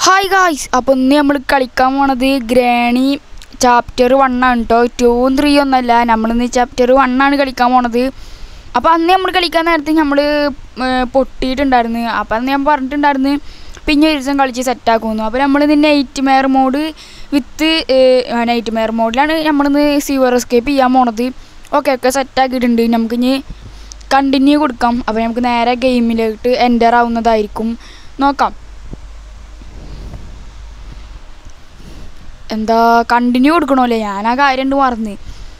hi guys അപ്പോൾ ഇന്ന് നമ്മൾ കളിക്കാൻ പോണത് ഗ്രാണി ചാപ്റ്റർ വൺ ആണ് കേട്ടോ ടൂവും ത്രീ ഒന്നല്ല നമ്മളിന്ന് ചാപ്റ്റർ വൺ ആണ് കളിക്കാൻ പോണത് അപ്പോൾ അന്ന് നമ്മൾ കളിക്കാൻ നേരത്ത് നമ്മൾ പൊട്ടിയിട്ടുണ്ടായിരുന്നു അപ്പോൾ അന്ന് ഞാൻ പറഞ്ഞിട്ടുണ്ടായിരുന്നു പിന്നെ ഒരു ദിവസം കളിച്ച് സെറ്റാക്കുന്നു അപ്പോൾ നമ്മളിന്ന് nightmare mode with nightmare മോഡിലാണ് നമ്മളിന്ന് സീവർ എസ്കേപ്പ് ചെയ്യാൻ പോണത് ഓക്കെ ഒക്കെ സെറ്റാക്കിയിട്ടുണ്ട് നമുക്കിനി കണ്ടിന്യൂ കൊടുക്കാം അപ്പോൾ നമുക്ക് നേരെ ഗെയിമിലോട്ട് എൻ്റർ ആവുന്നതായിരിക്കും നോക്കാം എന്താ കണ്ടിന്യൂ കൊടുക്കണമല്ലേ ഞാൻ ആ കാര്യം ഉണ്ട് മറന്ന്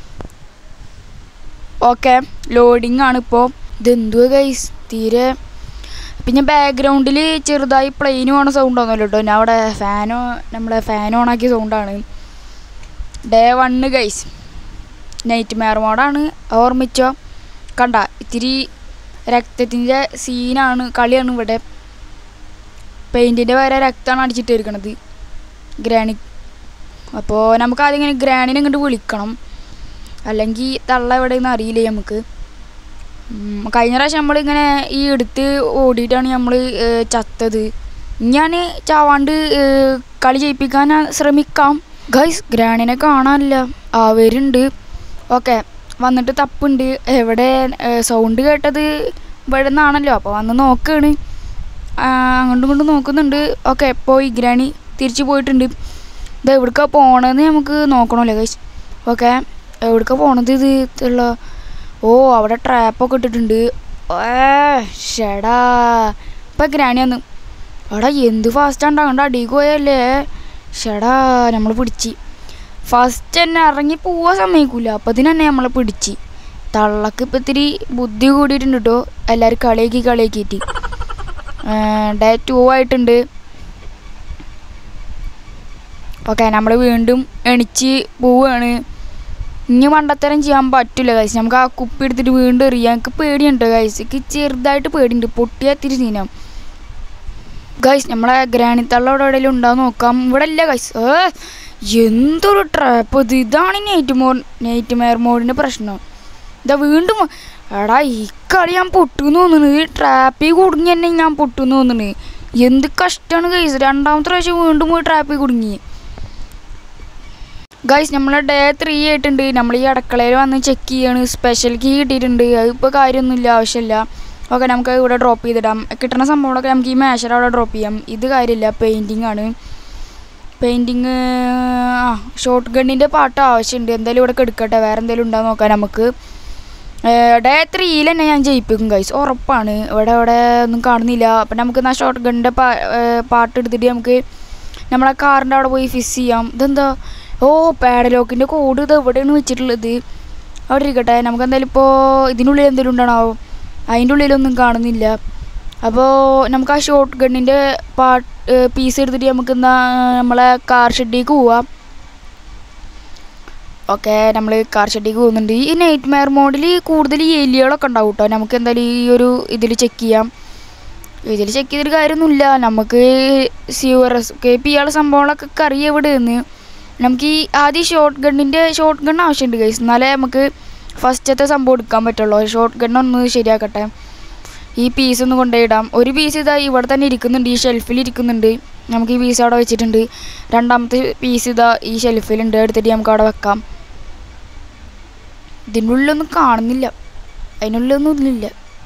ഓക്കെ ലോഡിങ് ആണ് ഇപ്പോൾ ഇതെന്തുവാ ഗൈസ് തീരെ പിന്നെ ബാക്ക്ഗ്രൗണ്ടിൽ ചെറുതായി പ്ലെയിൻ പോണ സൗണ്ട് ഒന്നുമല്ല കേട്ടോ ഞാൻ അവിടെ ഫാനോ നമ്മളെ ഫാൻ ഓണാക്കിയ സൗണ്ടാണ് day one guys nightmare മോഡാണ് ഓർമ്മിച്ചോ കണ്ട ഇത്തിരി രക്തത്തിൻ്റെ സീനാണ് കളിയാണ് ഇവിടെ പെയിൻറ്റിൻ്റെ വരെ രക്തമാണ് അടിച്ചിട്ട് ഇരിക്കണത് ഗ്രാണി അപ്പോൾ നമുക്ക് ആദ്യം ഇങ്ങനെ ഗ്രാണിനെ ഇങ്ങോട്ട് വിളിക്കണം അല്ലെങ്കിൽ തള്ള എവിടെയെന്ന് അറിയില്ലേ നമുക്ക് ഉം, കഴിഞ്ഞ പ്രാവശ്യം നമ്മളിങ്ങനെ ഈ എടുത്ത് ഓടിയിട്ടാണ് നമ്മൾ ചത്തത് ഞാൻ ചാവാണ്ട് ഏഹ്, കളി ജയിപ്പിക്കാൻ ശ്രമിക്കാം ഗൈസ് ഗ്രാണിനെ കാണാനില്ല ആ വരുന്നുണ്ട് ഓക്കെ വന്നിട്ട് തപ്പുണ്ട് എവിടെ സൗണ്ട് കേട്ടത് ഇവിടെ നിന്നാണല്ലോ അപ്പോൾ വന്ന് നോക്കുകയാണ് ആ, അങ്ങോട്ടും ഇങ്ങോട്ടും നോക്കുന്നുണ്ട് ഓക്കെ പോയി ഗ്രാണി തിരിച്ചു പോയിട്ടുണ്ട് ഇത് എവിടേക്കാ പോണതെന്ന് നമുക്ക് നോക്കണമല്ലോ ഗൈസ് ഓക്കെ എവിടേക്കാ പോണത് ഇത് ഉള്ള ഓ അവിടെ ട്രാപ്പൊക്കെ ഇട്ടിട്ടുണ്ട് ഏ ഷെടാ ഇപ്പം ഗ്രാണി വന്ന് എടാ എന്ത് ഫാസ്റ്റാണ് അങ്ങോട്ട് അടിക്ക് പോയല്ലേ ഷെടാ നമ്മൾ പിടിച്ച് ഫസ്റ്റ് തന്നെ ഇറങ്ങി പോവാൻ സമ്മതിക്കൂല അപ്പത്തിന് തന്നെ നമ്മളെ പിടിച്ച് തള്ളക്ക് ഇപ്പം ഇത്തിരി ബുദ്ധി കൂടിയിട്ടുണ്ട് കേട്ടോ എല്ലാവരും കളിയാക്കി കളിയാക്കിയിട്ട് ഡേ ടു ആയിട്ടുണ്ട് ഓക്കെ നമ്മൾ വീണ്ടും എണിച്ച് പോവുകയാണ് ഇനി മണ്ടത്തരം ചെയ്യാൻ പറ്റില്ല ഗൈസ് നമുക്ക് ആ കുപ്പി എടുത്തിട്ട് വീണ്ടും എറിയാം എനിക്ക് പേടിയുണ്ട് ഗൈസ് എനിക്ക് ചെറുതായിട്ട് പേടിയുണ്ട് പൊട്ടിയ ഇത്തിരി സീനം ഗൈസ് നമ്മളെ ഗ്രാണിത്തള്ള ഇവിടെ എവിടെയെങ്കിലും ഉണ്ടാവും നോക്കാം ഇവിടെ ഇല്ല ഗൈസ് ഏ എന്തൊരു ട്രാപ്പ് ഇത് ഇതാണ് നൈറ്റ് മോർ നൈറ്റ് മെയർ മോഡിൻ്റെ പ്രശ്നം ഇതാ വീണ്ടും എടാ ഈ കളി ഞാൻ പൊട്ടുന്ന് തോന്നുന്നു ഈ ട്രാപ്പിൽ കുടുങ്ങി തന്നെ ഞാൻ പൊട്ടുന്ന് തോന്നുന്നു എന്ത് കഷ്ടമാണ് ഗൈസ് രണ്ടാമത്തെ പ്രാവശ്യം വീണ്ടും പോയി ട്രാപ്പിൽ കുടുങ്ങി ഗൈസ് നമ്മളെ ഡേ ത്രീ ആയിട്ടുണ്ട് നമ്മൾ ഈ അടുക്കളയിൽ വന്ന് ചെക്ക് ചെയ്യാണ് സ്പെഷ്യൽ കീ കിട്ടിയിട്ടുണ്ട് അതിപ്പോൾ കാര്യമൊന്നുമില്ല ആവശ്യമില്ല ഓക്കെ നമുക്ക് ഇവിടെ ഡ്രോപ്പ് ചെയ്തിടാം കിട്ടുന്ന സംഭവങ്ങളൊക്കെ നമുക്ക് ഈ മേശർ അവിടെ ഡ്രോപ്പ് ചെയ്യാം ഇത് കാര്യമില്ല പെയിൻറ്റിങ് ആണ് പെയിൻറ്റിങ് ആ ഷോർട്ട് ഗണ്ണിൻ്റെ പാട്ട് ആവശ്യമുണ്ട് എന്തായാലും ഇവിടെ എടുക്കട്ടെ വേറെ എന്തെങ്കിലും ഉണ്ടാകും നോക്കാം നമുക്ക് ഡേ ത്രീയിൽ തന്നെ ഞാൻ ജയിപ്പിക്കും ഗൈസ് ഉറപ്പാണ് ഇവിടെ ഇവിടെ ഒന്നും കാണുന്നില്ല അപ്പം നമുക്ക് എന്നാൽ ഷോർട്ട് ഗണ്ണിൻ്റെ പാ പാട്ട് എടുത്തിട്ട് നമുക്ക് നമ്മളെ കാറിൻ്റെ അവിടെ പോയി ഫിസ് ചെയ്യാം ഇതെന്താ ഓ പാഡലോക്കിൻ്റെ കോഡ് ഇത് എവിടെയാണ് വെച്ചിട്ടുള്ളത് അവിടെ ഇരിക്കട്ടെ നമുക്ക് എന്തായാലും ഇപ്പോൾ ഇതിനുള്ളിൽ എന്തെങ്കിലും ഉണ്ടാണാവോ അതിൻ്റെ ഉള്ളിലൊന്നും കാണുന്നില്ല അപ്പോൾ നമുക്ക് ആ ഷോർട്ട് ഗണ്ണിൻ്റെ പാട്ട് പീസ് എടുത്തിട്ട് നമുക്ക് എന്നാ നമ്മളെ കാർ ഷെഡിലേക്ക് പോവാം ഓക്കെ നമ്മൾ കാർ ഷെഡിലേക്ക് പോകുന്നുണ്ട് ഈ നൈറ്റ് മെയർ മോഡിൽ കൂടുതൽ ഈ എലികളൊക്കെ ഉണ്ടാവും കേട്ടോ നമുക്ക് എന്തായാലും ഈ ഒരു ഇതിൽ ചെക്ക് ചെയ്യാം ഇതിൽ ചെക്ക് ചെയ്തിട്ട് കാര്യമൊന്നുമില്ല നമുക്ക് സ്യൂർ എസ്കേപ്പ് ചെയ്യാനുള്ള സംഭവങ്ങളൊക്കെ അറിയാം ഇവിടെ നിന്ന് നമുക്ക് ഈ ആദ്യം ഷോർട്ട് ഗണ്ണിൻ്റെ ഷോർട്ട് ഗൺ ആവശ്യമുണ്ട് ഗൈസ് എന്നാലേ നമുക്ക് ഫസ്റ്റത്തെ സംഭവം എടുക്കാൻ പറ്റുള്ളൂ ഷോർട്ട് ഗൺ ഒന്ന് ശരിയാക്കട്ടെ ഈ പീസ് ഒന്ന് കൊണ്ടുപോയിടാം ഒരു പീസ് ഇതാ ഇവിടെ തന്നെ ഇരിക്കുന്നുണ്ട് ഈ ഷെൽഫിൽ ഇരിക്കുന്നുണ്ട് നമുക്ക് ഈ പീസ് അവിടെ വെച്ചിട്ടുണ്ട് രണ്ടാമത്തെ പീസ് ഇതാ ഈ ഷെൽഫിലുണ്ട് എടുത്തിട്ട് നമുക്ക് അവിടെ വെക്കാം ഇതിൻ്റെ ഉള്ളിലൊന്നും കാണുന്നില്ല അതിനുള്ളിലൊന്നും ഇല്ല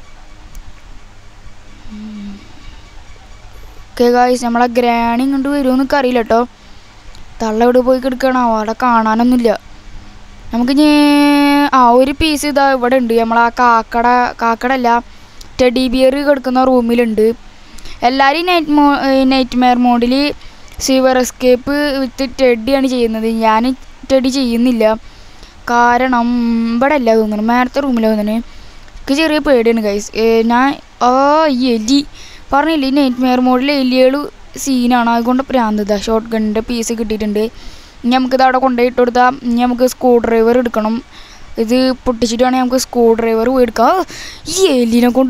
ഓക്കെ ഗായ്സ് നമ്മളെ ഗ്രാണി ഇങ്ങോട്ട് വരുമെന്നൊക്കെ അറിയില്ല കേട്ടോ തള്ള ഇവിടെ പോയി കിടക്കണം അവിടെ കാണാനൊന്നുമില്ല നമുക്ക് ഇനി ആ ഒരു പീസ് ഇതാ ഇവിടെ ഉണ്ട് നമ്മൾ ആ കാക്കട കാക്കട അല്ല ടെഡി ബിയർ കിടക്കുന്ന റൂമിലുണ്ട് എല്ലാവരും നൈറ്റ് മോ നൈറ്റ് മെയർ മോഡിൽ സിവർ എസ്കേപ്പ് വിത്ത് ടെഡിയാണ് ചെയ്യുന്നത് ഞാൻ ടെഡി ചെയ്യുന്നില്ല കാരണം ഇവിടെ അല്ല തോന്നുന്നു മേലത്തെ റൂമിലാണ് തോന്നുന്നു എനിക്ക് ചെറിയ പേടിയാണ് ഗൈസ് ഞാൻ ആ ഈ എലി പറഞ്ഞില്ലേ ഈ നൈറ്റ് മെയർ മോഡിൽ എലികൾ സീനാണ് അതുകൊണ്ട് പ്രാന്തത ഷോർട്ട് ഗണ്ണിൻ്റെ പീസ് കിട്ടിയിട്ടുണ്ട് ഇനി നമുക്കിത് അവിടെ കൊണ്ടുപോയി ഇട്ട് കൊടുത്താൽ ഇനി നമുക്ക് സ്ക്രൂ ഡ്രൈവർ എടുക്കണം ഇത് പൊട്ടിച്ചിട്ട് വേണമെങ്കിൽ നമുക്ക് സ്ക്രൂ ഡ്രൈവർ പോയി എടുക്കാം ആ, ഈ എലിനെ കൊണ്ട്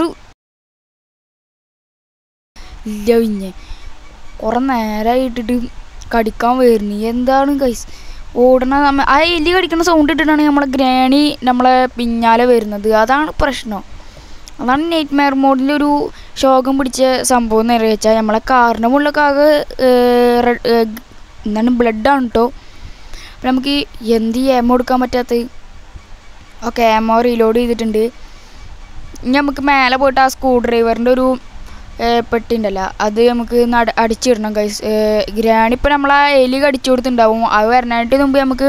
ഇല്ല പിന്നെ കുറേ നേരമായി ഇട്ടിട്ട് കടിക്കാൻ വരുന്നു എന്താണ് കൈസ് ഓടണ നമ്മ ആ എലി കടിക്കുന്ന സൗണ്ട് ഇട്ടിട്ടാണ് നമ്മളെ ഗ്രാണി നമ്മളെ പിന്നാലെ വരുന്നത് അതാണ് പ്രശ്നം അതാണ് നൈറ്റ് മെയർ മോഡിലൊരു ശോകം പിടിച്ച സംഭവം എന്ന് വെച്ചാൽ നമ്മളെ കാറിൻ്റെ മുകളിലൊക്കെ ആകെ ഏഹ്, റെ- ഏഹ്, എന്താണ് ബ്ലഡാണ് കേട്ടോ അപ്പം നമുക്ക് ഈ എന്ത് ഏമോ എടുക്കാൻ പറ്റാത്ത ഓക്കെ ഏമോ റീലോഡ് ചെയ്തിട്ടുണ്ട് ഇനി നമുക്ക് മേലെ പോയിട്ട് ആ സ്ക്രൂ ഡ്രൈവറിൻ്റെ ഒരു ഏഹ്, പെട്ടി ഉണ്ടല്ലോ അത് നമുക്ക് നട അടിച്ചിടണം കൈസ് ഗ്രാണി ഇപ്പം നമ്മൾ ആ എലി കടിച്ചു കൊടുത്തിട്ടുണ്ടാവും അത് വരണായിട്ട് മുമ്പ് നമുക്ക്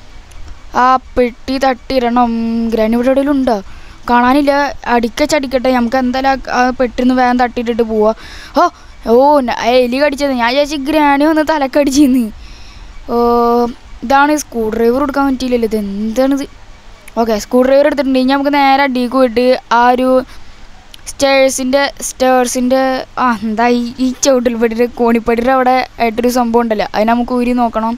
ആ പെട്ടി തട്ടിയിടണം ഗ്രാനി ഇവിടെ എവിടെയെങ്കിലും ഉണ്ടോ കാണാനില്ല അടിക്കച്ചടിക്കട്ടെ നമുക്ക് എന്തായാലും ആ- ആ പെട്ടിന്ന് വേഗം തട്ടിയിട്ടിട്ട് പോവാ ഓ ഓ ന- ആ എലി കടിച്ചത് ഞാൻ വിചാരിച്ചു ഗ്രാനി വന്ന് തലക്കടിച്ചിന്ന് ഓ ഇതാണ് സ്ക്രൂ ഡ്രൈവർ കൊടുക്കാൻ പറ്റിയില്ലല്ലോ ഇത് എന്താണിത് ഓക്കെ സ്ക്രൂ ഡ്രൈവർ എടുത്തിട്ടുണ്ട് ഇനി നമുക്ക് നേരെ അടിക്ക് പോയിട്ട് ആ ഒരു സ്റ്റേഴ്സിൻ്റെ സ്റ്റേഴ്സിൻ്റെ ആ എന്താ ഈ ഈ ചവിട്ടിൽപ്പടിയുടെ കോണിപ്പടിയുടെ അവിടെ ആയിട്ടൊരു സംഭവം ഉണ്ടല്ലോ അതിന് നമുക്ക് ഊരി നോക്കണം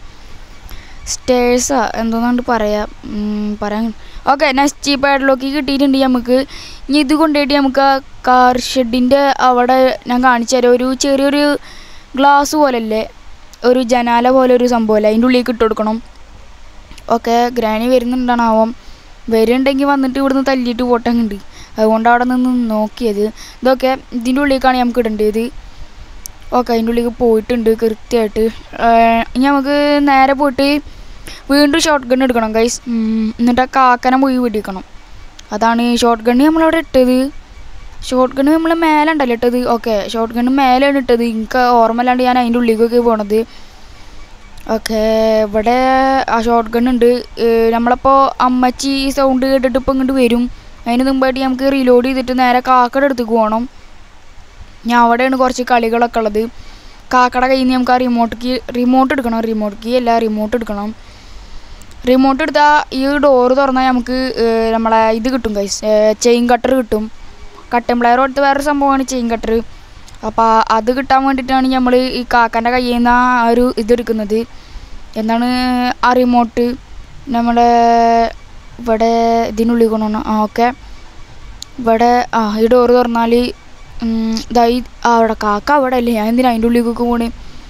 സ്റ്റേഴ്സാ എന്തോന്നാണ്ട് പറയാം ഉം, പറയാൻ ഓക്കെ നെക്സ്റ്റ് പാഡിലൊക്കെ കിട്ടിയിട്ടുണ്ട് നമുക്ക് ഇനി ഇത് കൊണ്ടുപോയിട്ട് നമുക്ക് ആ കാർ ഷെഡിൻ്റെ അവിടെ ഞാൻ കാണിച്ചു തരാം ഒരു ചെറിയൊരു ഗ്ലാസ് പോലല്ലേ ഒരു ജനാല പോലെ ഒരു സംഭവമല്ലേ അതിൻ്റെ ഉള്ളിലേക്ക് ഇട്ട് കൊടുക്കണം ഓക്കെ ഗ്രാനി വരുന്നുണ്ടാണാവും വരുന്നുണ്ടെങ്കിൽ വന്നിട്ട് ഇവിടുന്ന് തല്ലിയിട്ട് പോട്ടങ്ങുണ്ട് അതുകൊണ്ട് അവിടെ നിന്ന് നോക്കിയത് ഇതൊക്കെ ഇതിൻ്റെ ഉള്ളിലേക്കാണ് നമുക്ക് ഇടേണ്ടത് ഓക്കെ അതിൻ്റെ ഉള്ളിലേക്ക് പോയിട്ടുണ്ട് കൃത്യമായിട്ട് ഏഹ് ഇനി നമുക്ക് നേരെ പോയിട്ട് വീണ്ടും ഷോർട്ട് ഗൺ എടുക്കണം ഗൈസ് എന്നിട്ട് ആ കാക്കനെ പോയി വെടിക്കണം അതാണ് ഷോർട്ട് ഗണ്ണ് നമ്മളവിടെ ഇട്ടത് ഷോർട്ട് ഗണ്ണ് നമ്മൾ മേലെ ഉണ്ടല്ലോ ഇട്ടത് ഓക്കെ ഷോർട്ട് ഗണ്ണ് മേലെയാണ് ഇട്ടത് എനിക്ക് ഓർമ്മയില്ലാണ്ട് ഞാൻ അതിൻ്റെ ഉള്ളിലേക്കൊക്കെ പോണത് ഓക്കെ ഇവിടെ ആ ഷോർട്ട് ഗൺ ഉണ്ട് ഏഹ് നമ്മളപ്പോൾ അമ്മച്ചി ഈ സൗണ്ട് കേട്ടിട്ട് ഇപ്പം ഇങ്ങോട്ട് വരും അതിന് മുമ്പായിട്ട് നമുക്ക് റീലോഡ് ചെയ്തിട്ട് നേരെ കാക്കയുടെ അടുത്തേക്ക് പോകണം ഞാൻ അവിടെയാണ് കുറച്ച് കളികളൊക്കെ ഉള്ളത് കാക്കയുടെ കയ്യിൽ നിന്ന് നമുക്ക് ആ റിമോട്ട് കീ റിമോട്ട് എടുക്കണം റിമോട്ട് കീ അല്ല റിമോട്ട് എടുക്കണം റിമോട്ട് എടുത്താൽ ഈ ഡോറ് തുറന്നാൽ നമുക്ക് ഏഹ്, നമ്മളെ ഇത് കിട്ടും കൈസ് ചെയിൻ കട്ടർ കിട്ടും കട്ടൻ പ്ലെയർ കൊടുത്ത് വേറൊരു സംഭവമാണ് ചെയിൻ കട്ടർ അപ്പോൾ അത് കിട്ടാൻ വേണ്ടിയിട്ടാണ് നമ്മൾ ഈ കാക്കൻ്റെ കയ്യിൽ നിന്ന് ആ ഒരു ഇതെടുക്കുന്നത് എന്താണ് ആ റിമോട്ട് നമ്മുടെ ഇവിടെ ഇതിനുള്ളിൽ കൊണ്ടുപോകണം ആ ഓക്കെ ഇവിടെ ആ ഈ ഡോറ് തുറന്നാൽ ഇതാ ഈ ആ, അവിടെ കാക്ക അവിടെ അല്ലേ ഞാൻ എന്തിനാ അതിൻ്റെ ഉള്ളിലേക്ക് പോണേ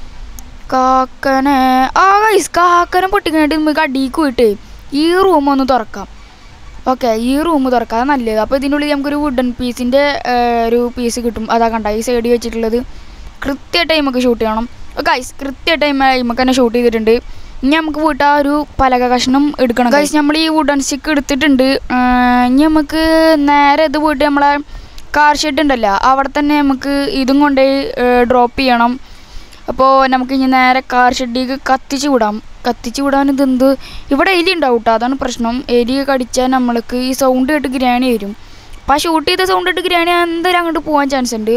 കാക്കനെ ആ ഗൈസ് കാക്കനെ പൊട്ടിക്കാനായിട്ട് നമുക്ക് അടിക്ക് പോയിട്ട് ഈ റൂം ഒന്ന് തുറക്കാം ഓക്കെ ഈ റൂം തുറക്കാം അത് നല്ലത് അപ്പോൾ ഇതിൻ്റെ ഉള്ളിൽ നമുക്കൊരു വുഡൻ പീസിൻ്റെ ഒരു പീസ് കിട്ടും അതാ കണ്ട ഈ സൈഡിൽ വെച്ചിട്ടുള്ളത് കൃത്യ ടൈമൊക്കെ ഷൂട്ട് ചെയ്യണം ഗൈസ് കൃത്യ ടൈം നമുക്ക് തന്നെ ഷൂട്ട് ചെയ്തിട്ടുണ്ട് ഇനി നമുക്ക് പോയിട്ട് ആ ഒരു പലക കഷ്ണം എടുക്കണം ഗൈസ് നമ്മൾ ഈ വുഡൻ സ്റ്റിക്ക് എടുത്തിട്ടുണ്ട് ആ, ഇനി നമുക്ക് നേരെ ഇത് പോയിട്ട് നമ്മളെ കാർ ഷെഡ് ഉണ്ടല്ലോ അവിടെ തന്നെ നമുക്ക് ഇതും കൊണ്ട് ഡ്രോപ്പ് ചെയ്യണം അപ്പോൾ നമുക്ക് ഇനി നേരെ കാർ ഷെഡിലേക്ക് കത്തിച്ച് വിടാം കത്തിച്ച് വിടാൻ ഇതെന്ത് ഇവിടെ എലി ഉണ്ടാവും കേട്ടോ അതാണ് പ്രശ്നം എലി കടിച്ചാൽ നമ്മൾക്ക് ഈ സൗണ്ട് കേട്ട് ഗ്രാണി വരും അപ്പോൾ ആ ഷൂട്ട് ചെയ്ത സൗണ്ട് കേട്ട് ഗ്രാണി എന്തായാലും അങ്ങോട്ട് പോകാൻ ചാൻസ് ഉണ്ട്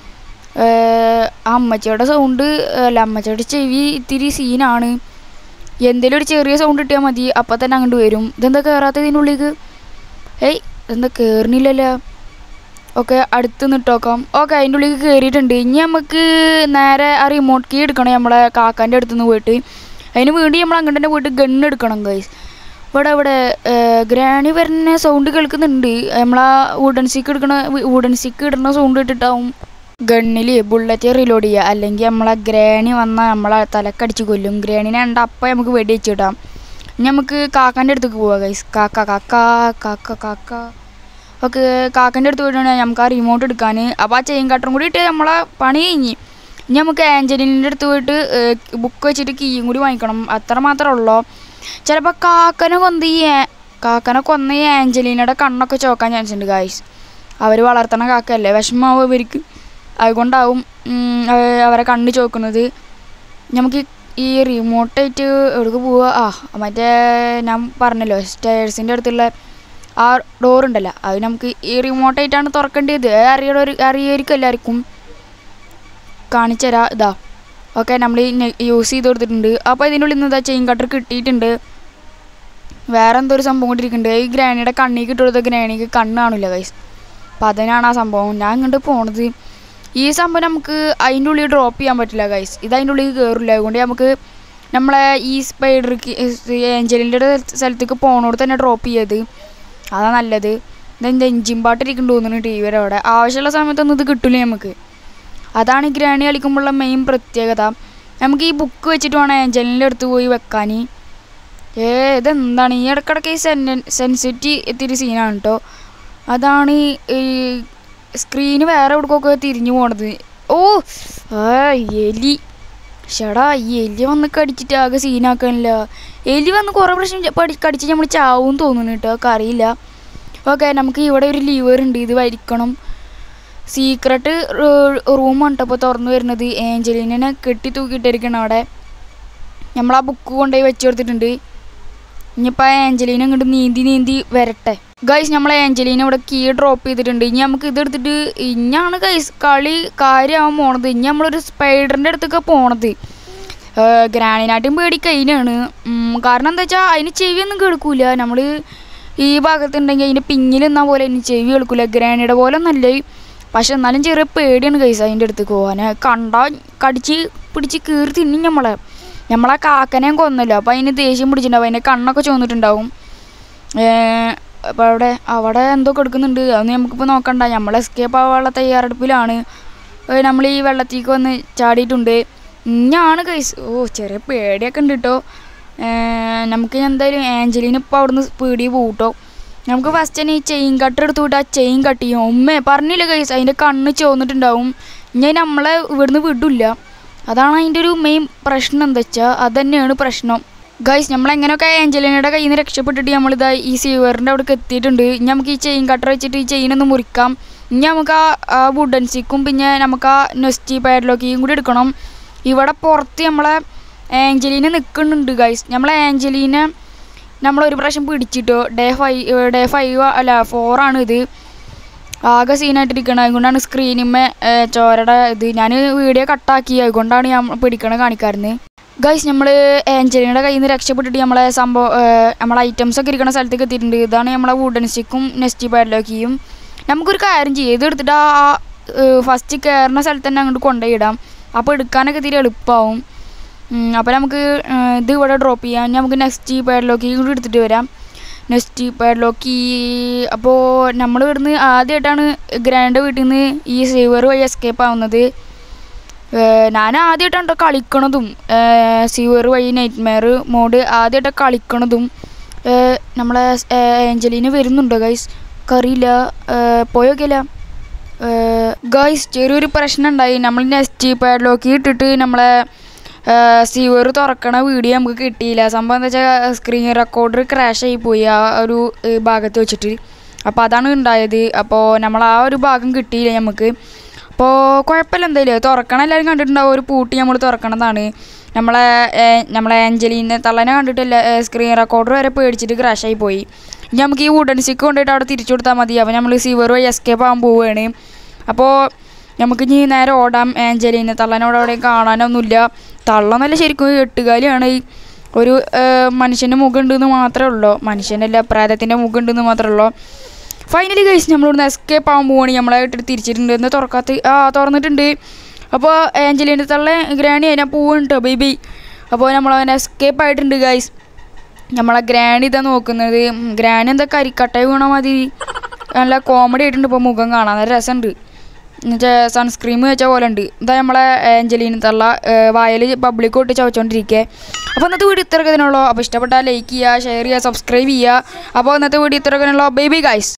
ഏഹ് ആ അമ്മച്ചിയുടെ സൗണ്ട് അല്ല അമ്മച്ചിയുടെ ചെവി ഇത്തിരി സീനാണ് എന്തെങ്കിലും ഒരു ചെറിയ സൗണ്ട് കിട്ടിയാൽ മതി അപ്പം തന്നെ അങ്ങോട്ട് വരും ഇതെന്താ കയറാത്ത ഇതിനുള്ളിലേക്ക് ഏയ് ഇതെന്താ കയറണില്ലല്ലോ ഓക്കെ അടുത്ത് നിട്ടോക്കാം ഓക്കെ അതിൻ്റെ ഉള്ളിൽ കയറിയിട്ടുണ്ട് ഇനി നമുക്ക് നേരെ ആ റിമോട്ട് കീ എടുക്കണം നമ്മളെ കാക്കാൻ്റെ അടുത്ത് നിന്ന് പോയിട്ട് അതിന് വേണ്ടി നമ്മൾ അങ്ങോട്ട് തന്നെ പോയിട്ട് ഗണ്ണ് എടുക്കണം ഗൈസ് ഇവിടെ ഇവിടെ ഗ്രാണി വരുന്ന സൗണ്ട് കേൾക്കുന്നുണ്ട് നമ്മളാ വുഡൻ സിക്ക് എടുക്കണ വുഡൻ സിക്ക് ഇടുന്ന സൗണ്ട് ഇട്ടിട്ടാവും ഗണ്ണിൽ ബുള്ളറ്റ് റീലോഡ് ചെയ്യുക അല്ലെങ്കിൽ നമ്മളെ ഗ്രാണി വന്നാൽ നമ്മളെ തലക്കടിച്ച് കൊല്ലും ഗ്രാണിനെ കണ്ട അപ്പം നമുക്ക് വെടി വെച്ചിടാം ഇനി നമുക്ക് കാക്കാൻ്റെ അടുത്തേക്ക് പോവാം ഗൈസ് കാക്ക കാക്ക കാക്ക കാക്ക ഓക്കെ കാക്കൻ്റെ അടുത്ത് പോയിട്ടാണ് നമുക്ക് ആ റിമോട്ട് എടുക്കാൻ അപ്പോൾ ആ ചെയിൻ കട്ടറും കൂടി ഇട്ട് നമ്മളെ പണി കഴിഞ്ഞ് ഇനി നമുക്ക് ആഞ്ചലിൻ്റെ അടുത്ത് പോയിട്ട് ബുക്ക് വെച്ചിട്ട് കീയും കൂടി വാങ്ങിക്കണം അത്ര മാത്രമേ ഉള്ളൂ ചിലപ്പോൾ കാക്കനെ കൊന്ന ഈ ആ- കാക്കനെ കൊന്ന ഈ ആഞ്ചലീനയുടെ കണ്ണൊക്കെ ചോക്കാൻ ചാൻസ് ഉണ്ട് ഗായ്സ് അവർ വളർത്തണ കാക്കയല്ലേ വിഷമാവും ഇവർക്ക് അതുകൊണ്ടാവും ഉം, അവ- അവരെ കണ്ണ് ചോക്കുന്നത് നമുക്ക് ഈ റിമോട്ടായിട്ട് എവിടേക്ക് പോവുക ആ മറ്റേ ഞാൻ പറഞ്ഞല്ലോ സ്റ്റേഴ്സിൻ്റെ അടുത്തുള്ള ആ ഡോർ ഉണ്ടല്ലോ അത് നമുക്ക് ഈ റിമോട്ടായിട്ടാണ് തുറക്കേണ്ടത് അത് അറിയണ അറിയായിരിക്കും എല്ലാവർക്കും കാണിച്ചു തരാം ഇതാ ഓക്കെ നമ്മൾ യൂസ് ചെയ്ത് കൊടുത്തിട്ടുണ്ട് അപ്പോൾ ഇതിൻ്റെ ഉള്ളിൽ നിന്ന് ഇതാ ചെയിൻ കട്ടർ കിട്ടിയിട്ടുണ്ട് വേറെ എന്തോ ഒരു സംഭവം കൊണ്ടിരിക്കുന്നുണ്ട് ഈ ഗ്രാണിയുടെ കണ്ണിക്ക് ഇട്ട് കൊടുത്ത ഗ്രാണിക്ക് കണ്ണ് കാണില്ല ഗൈസ് അപ്പം അതിനാണ് ആ സംഭവം ഞാൻ ഇങ്ങോട്ട് പോണത് ഈ സംഭവം നമുക്ക് അതിൻ്റെ ഉള്ളിൽ ഡ്രോപ്പ് ചെയ്യാൻ പറ്റില്ല ഗൈസ് ഇത് അതിൻ്റെ ഉള്ളിൽ കയറില്ല അതുകൊണ്ട് നമുക്ക് നമ്മളെ ഈ സ്പൈഡർക്ക് ഏഞ്ചലിൻ്റെ സ്ഥലത്തേക്ക് പോണോട് തന്നെ ഡ്രോപ്പ് ചെയ്യത് അതാ നല്ലത് ഇതെന്താ എഞ്ചിൻ പാട്ടിരിക്കുന്നുണ്ട് തോന്നുന്നു ടി വിയുടെ അവിടെ ആവശ്യമുള്ള സമയത്തൊന്നും ഇത് കിട്ടില്ല നമുക്ക് അതാണ് ഈ ഗ്രാണി കളിക്കുമ്പോഴുള്ള മെയിൻ പ്രത്യേകത നമുക്ക് ഈ ബുക്ക് വെച്ചിട്ട് വേണം ഏഞ്ചലിൻ്റെ അടുത്ത് പോയി വെക്കാൻ ഏ ഇതെന്താണ് ഈ ഇടക്കിടക്ക് ഈ സെൻ സെൻസിറ്റി ഇത്തിരി സീനാണ് കേട്ടോ അതാണ് ഈ- ഈ സ്ക്രീന് വേറെ എവിടേക്കൊക്കെ തിരിഞ്ഞു പോണത് ഓ ആ എലി ഷടാ ഈ എലി വന്ന് കടിച്ചിട്ട് ആകെ സീനാക്കാനില്ല എലി വന്ന് കുറേ പ്രശ്നം ച- പഠി കടിച്ച് നമ്മൾ ചാവും തോന്നുന്നു കേട്ടോ ഒക്കെ അറിയില്ല ഓക്കെ നമുക്ക് ഇവിടെ ഒരു ലീവർ ഉണ്ട് ഇത് വലിക്കണം സീക്രട്ട് റൂമാണ് കേട്ടോ ഇപ്പോൾ തുറന്നു വരുന്നത് ഏഞ്ചലിനെ കെട്ടി തൂക്കിയിട്ടിരിക്കണം അവിടെ നമ്മൾ ആ ബുക്ക് കൊണ്ടുപോയി വെച്ച് കൊടുത്തിട്ടുണ്ട് ഇനിയിപ്പോൾ ആ ഏഞ്ചലീനെ ഇങ്ങോട്ട് നീന്തി നീന്തി വരട്ടെ ഗൈസ് നമ്മൾ ഏഞ്ചലീനെ ഇവിടെ കീ ഡ്രോപ്പ് ചെയ്തിട്ടുണ്ട് ഇനി നമുക്ക് ഇതെടുത്തിട്ട് ഇനിയാണ് ഗൈസ് കളി കാര്യമാവാൻ പോണത് ഇനി നമ്മളൊരു സ്പൈഡറിൻ്റെ അടുത്തൊക്കെ പോണത് ഗ്രാനിനായിട്ടും പേടി കഴിഞ്ഞാണ് കാരണം എന്താ വെച്ചാൽ അതിന് ചെവിയൊന്നും കേൾക്കൂല നമ്മൾ ഈ ഭാഗത്തുണ്ടെങ്കിൽ അതിൻ്റെ പിന്നിൽ നിന്ന പോലെ അതിന് ചെവി കേൾക്കൂല ഗ്രാനിയുടെ പോലെ ഒന്നല്ല പക്ഷെ എന്നാലും ചെറിയ പേടിയാണ് ഗൈസ് അതിൻ്റെ അടുത്ത് പോകാൻ കണ്ടാൽ കടിച്ച് പിടിച്ച് കീറി തിന്നും നമ്മളെ നമ്മളെ കാക്കനെയും കൊന്നല്ലോ അപ്പോൾ അതിന് ദേഷ്യം പിടിച്ചിട്ടുണ്ടാവും അതിൻ്റെ കണ്ണൊക്കെ ചോന്നിട്ടുണ്ടാവും അപ്പോൾ അവിടെ അവിടെ എന്തോ കൊടുക്കുന്നുണ്ട് അതൊന്നും നമുക്കിപ്പോൾ നോക്കണ്ട നമ്മൾ എസ്കേപ്പ് ആവാനുള്ള തയ്യാറെടുപ്പിലാണ് നമ്മൾ ഈ വെള്ളത്തേക്ക് വന്ന് ചാടിയിട്ടുണ്ട് ഇഞ്ഞാണ് കൈസ് ഓ ചെറിയ പേടിയൊക്കെ ഉണ്ട് കേട്ടോ നമുക്ക് എന്തായാലും ആഞ്ചലിന് ഇപ്പോൾ അവിടുന്ന് പേടി പോകട്ടോ നമുക്ക് ഫസ്റ്റ് തന്നെ ഈ ചെയിൻ കട്ടർ എടുത്ത് വിട്ട് ആ ചെയിൻ കട്ട് ചെയ്യും ഉമ്മേ പറഞ്ഞില്ല കൈസ് അതിൻ്റെ കണ്ണ് ചോന്നിട്ടുണ്ടാവും ഞാൻ നമ്മളെ ഇവിടുന്ന് വിടില്ല അതാണ് അതിൻ്റെ ഒരു മെയിൻ പ്രശ്നം എന്താ വെച്ചാൽ അത് തന്നെയാണ് പ്രശ്നം ഗൈസ് നമ്മൾ എങ്ങനെയൊക്കെ ഏഞ്ചലിനയുടെ കയ്യിൽ നിന്ന് രക്ഷപ്പെട്ടിട്ട് നമ്മളിതാ ഈ സീവറിൻ്റെ അവിടേക്ക് എത്തിയിട്ടുണ്ട് ഇനി നമുക്ക് ഈ ചെയിൻ കട്ടർ വെച്ചിട്ട് ഈ ചെയിൻ ഒന്ന് മുറിക്കാം ഇനി നമുക്ക് ആ ആ വുഡൻ സ്റ്റിക്കും പിന്നെ നമുക്ക് ആ നെസ്റ്റി പാഡ്ലോക്കിയും കൂടി എടുക്കണം ഇവിടെ പുറത്ത് നമ്മളെ ഏഞ്ചലീന നിൽക്കുന്നുണ്ട് ഗൈസ് നമ്മളെ ഏഞ്ചലീനെ നമ്മൾ ഒരു പ്രാവശ്യം പിടിച്ചിട്ടോ ഡേ ഫൈവ് ഡേ ഫൈവ് അല്ല ഫോറാണ് ഇത് ആകെ സീനായിട്ടിരിക്കണം അതുകൊണ്ടാണ് സ്ക്രീനിന്മേ ചോരയുടെ ഇത് ഞാൻ വീഡിയോ കട്ടാക്കി അതുകൊണ്ടാണ് ഞാൻ പിടിക്കണ കാണിക്കാറുന്നത് ഗൈസ് നമ്മൾ ഏഞ്ചലിയുടെ കയ്യിൽ നിന്ന് രക്ഷപ്പെട്ടിട്ട് നമ്മളെ സംഭവം നമ്മളെ ഐറ്റംസ് ഒക്കെ ഇരിക്കുന്ന സ്ഥലത്തേക്ക് എത്തിയിട്ടുണ്ട് ഇതാണ് നമ്മളെ വുഡൻ സ്റ്റിക്കും നെസ്റ്റി പാഡിലൊക്കെയും നമുക്കൊരു കാര്യം ചെയ്യാം ഇത് എടുത്തിട്ട് ആ ഫസ്റ്റ് കയറുന്ന സ്ഥലത്ത് തന്നെ അങ്ങോട്ട് കൊണ്ടുപോയിടാം അപ്പോൾ എടുക്കാനൊക്കെ ഇത്തിരി എളുപ്പമാവും അപ്പോൾ നമുക്ക് ഇത് ഇവിടെ ഡ്രോപ്പ് ചെയ്യാം ഇനി നമുക്ക് നെക്സ്റ്റ് പാഡിലോക്കി കൂടി എടുത്തിട്ട് വരാം നെക്സ്റ്റ് പാഡിലോക്കി അപ്പോൾ നമ്മൾ ഇവിടുന്ന് ആദ്യമായിട്ടാണ് ഗ്രാൻഡ് വീട്ടിൽ നിന്ന് ഈ സേവർ വഴി എസ്കേപ്പ് ആവുന്നത് ഞാൻ ആദ്യമായിട്ടാണ് കേട്ടോ കളിക്കണതും സീവർ വഴി നൈറ്റ് മെയർ മോഡ് ആദ്യമായിട്ട് കളിക്കണതും നമ്മളെ ഏഞ്ചലീന് വരുന്നുണ്ടോ ഗൈസ് കറിയില്ല പോയോക്കില്ല ഗൈസ് ചെറിയൊരു പ്രശ്നം ഉണ്ടായി നമ്മൾ നെസ്റ്റ് പാഡിലോക്കി ഇട്ടിട്ട് നമ്മളെ സീവർ തുറക്കണ വീഡിയോ നമുക്ക് കിട്ടിയില്ല സംഭവം എന്താ വെച്ചാൽ സ്ക്രീൻ റെക്കോർഡർ ക്രാഷ് ആയി പോയി ആ ഒരു ഭാഗത്ത് വെച്ചിട്ട് അപ്പോൾ അതാണ് ഉണ്ടായത് അപ്പോൾ നമ്മൾ ആ ഒരു ഭാഗം കിട്ടിയില്ല നമുക്ക് അപ്പോൾ കുഴപ്പമില്ല എന്തായാലും തുറക്കണം എല്ലാവരും കണ്ടിട്ടുണ്ടാവും ഒരു പൂട്ടി നമ്മൾ തുറക്കണതാണ് നമ്മളെ നമ്മളെ ആഞ്ചലീനെ തള്ളനെ കണ്ടിട്ടില്ല സ്ക്രീൻ റെക്കോർഡർ വരെ പേടിച്ചിട്ട് ക്രാഷായി പോയി ഇനി നമുക്ക് ഈ വുഡൻ സ്റ്റിക്ക് കൊണ്ടുപോയിട്ട് അവിടെ തിരിച്ചു കൊടുത്താൽ മതി അപ്പോൾ നമ്മൾ സീവർ വഴി എസ്കേപ്പ് ആകാൻ പോവുകയാണ് അപ്പോൾ നമുക്ക് ഇനി നേരെ ഓടാം ആഞ്ചലീനെ തള്ളനോട് അവിടെ കാണാനൊന്നുമില്ല തള്ളന്നല്ല ശരിക്കും എട്ടുകാലിയാണ് ഈ ഒരു മനുഷ്യൻ്റെ മുഖം ഉണ്ടെന്ന് മാത്രമേ ഉള്ളൂ മനുഷ്യനല്ല പ്രേതത്തിൻ്റെ മുഖം ഉണ്ടെന്ന് മാത്രമേ ഉള്ളൂ ഫൈനലി കഴിച്ച് നമ്മളിവിടുന്ന് എസ്കേപ്പ് ആകാൻ പോവാണ് നമ്മളെ ഇട്ടിട്ട് തിരിച്ചിട്ടുണ്ട് എന്ന് തുറക്കാത്ത ആ തുറന്നിട്ടുണ്ട് അപ്പോൾ ഏഞ്ചലീൻ്റെ തള്ള ഗ്രാണി അതിനെ പോവുന്നുണ്ട് ബേബി അപ്പോൾ നമ്മളവനെ എസ്കേപ്പ് ആയിട്ടുണ്ട് ഗൈസ് നമ്മളെ ഗ്രാണി ഇതാ നോക്കുന്നത് ഗ്രാണി എന്താ കരിക്കട്ട വീണ മതി നല്ല കോമഡി ആയിട്ടുണ്ട് ഇപ്പോൾ മുഖം കാണാൻ നല്ല രസമുണ്ട് എന്നുവെച്ചാൽ സൺസ്ക്രീം വെച്ച പോലെ ഉണ്ട് ഇതാ നമ്മളെ ഏഞ്ചലീന് തള്ള വായൽ പബ്ലിക് തൊട്ട് ചവച്ചോണ്ടിരിക്കുക അപ്പോൾ ഇന്നത്തെ വീഡിയോ ഇത്രയൊക്കെ ഇതിനുള്ളൂ അപ്പോൾ ഇഷ്ടപ്പെട്ടാൽ ലൈക്ക് ചെയ്യുക ഷെയർ ചെയ്യുക സബ്സ്ക്രൈബ് ചെയ്യുക അപ്പോൾ ഇന്നത്തെ വീഡിയോ ഇത്രയൊക്കെ ബേബി ഗൈസ്